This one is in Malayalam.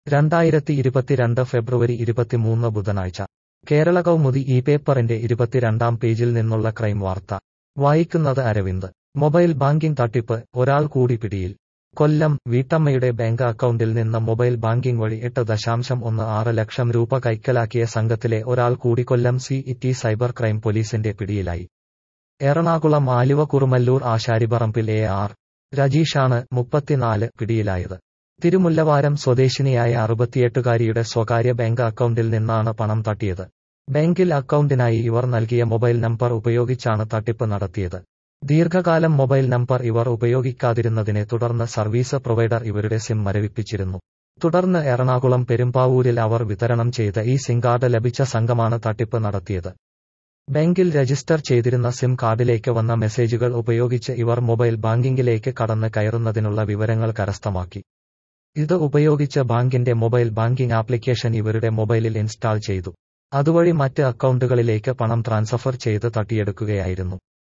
രണ്ടായിരത്തി ഇരുപത്തിരണ്ട് ഫെബ്രുവരി ഇരുപത്തിമൂന്ന് ബുധനാഴ്ച കേരള കൗമുദി ഈ പേപ്പറിന്റെ ഇരുപത്തിരണ്ടാം പേജിൽ നിന്നുള്ള ക്രൈം വാർത്ത വായിക്കുന്നത് അരവിന്ദ് മൊബൈൽ ബാങ്കിംഗ് തട്ടിപ്പ് ഒരാൾ കൂടി പിടിയിൽ കൊല്ലം വീട്ടമ്മയുടെ ബാങ്ക് അക്കൗണ്ടിൽ നിന്ന് മൊബൈൽ ബാങ്കിംഗ് വഴി എട്ട് ദശാംശം ഒന്ന് ആറ് ലക്ഷം രൂപ കൈക്കലാക്കിയ സംഘത്തിലെ ഒരാൾ കൂടി Kollam city cyber crime പോലീസിന്റെ പിടിയിലായി എറണാകുളം ആലുവ കുറുമല്ലൂർ ആശാരിപറമ്പിൽ എ ആർ രജീഷാണ് മുപ്പത്തിനാല് പിടിയിലായത് തിരുമുല്ലവാരം സ്വദേശിനിയായ അറുപത്തിയെട്ടുകാരിയുടെ സ്വകാര്യ ബാങ്ക് അക്കൗണ്ടിൽ നിന്നാണ് പണം തട്ടിയത് ബാങ്കിൽ അക്കൗണ്ടിനായി ഇവർ നൽകിയ മൊബൈൽ നമ്പർ ഉപയോഗിച്ചാണ് തട്ടിപ്പ് നടത്തിയത് ദീർഘകാലം മൊബൈൽ നമ്പർ ഇവർ ഉപയോഗിക്കാതിരുന്നതിനെ തുടർന്ന് സർവീസ് പ്രൊവൈഡർ ഇവരുടെ സിം മരവിപ്പിച്ചിരുന്നു തുടർന്ന് എറണാകുളം പെരുമ്പാവൂരിൽ അവർ വിതരണം ചെയ്ത ഈ സിം കാർഡ് ലഭിച്ച സംഘമാണ് തട്ടിപ്പ് നടത്തിയത് ബാങ്കിൽ രജിസ്റ്റർ ചെയ്തിരുന്ന സിം കാർഡിലേക്ക് വന്ന മെസ്സേജുകൾ ഉപയോഗിച്ച് ഇവർ മൊബൈൽ ബാങ്കിംഗിലേക്ക് കടന്ന് കയറുന്നതിനുള്ള വിവരങ്ങൾ കരസ്ഥമാക്കി ഇത് ഉപയോഗിച്ച് ബാങ്കിന്റെ മൊബൈൽ ബാങ്കിംഗ് ആപ്ലിക്കേഷൻ ഇവരുടെ മൊബൈലിൽ ഇൻസ്റ്റാൾ ചെയ്തു അതുവഴി മറ്റ് അക്കൗണ്ടുകളിലേക്ക് പണം ട്രാൻസ്ഫർ ചെയ്ത് തട്ടിയെടുക്കുകയായിരുന്നു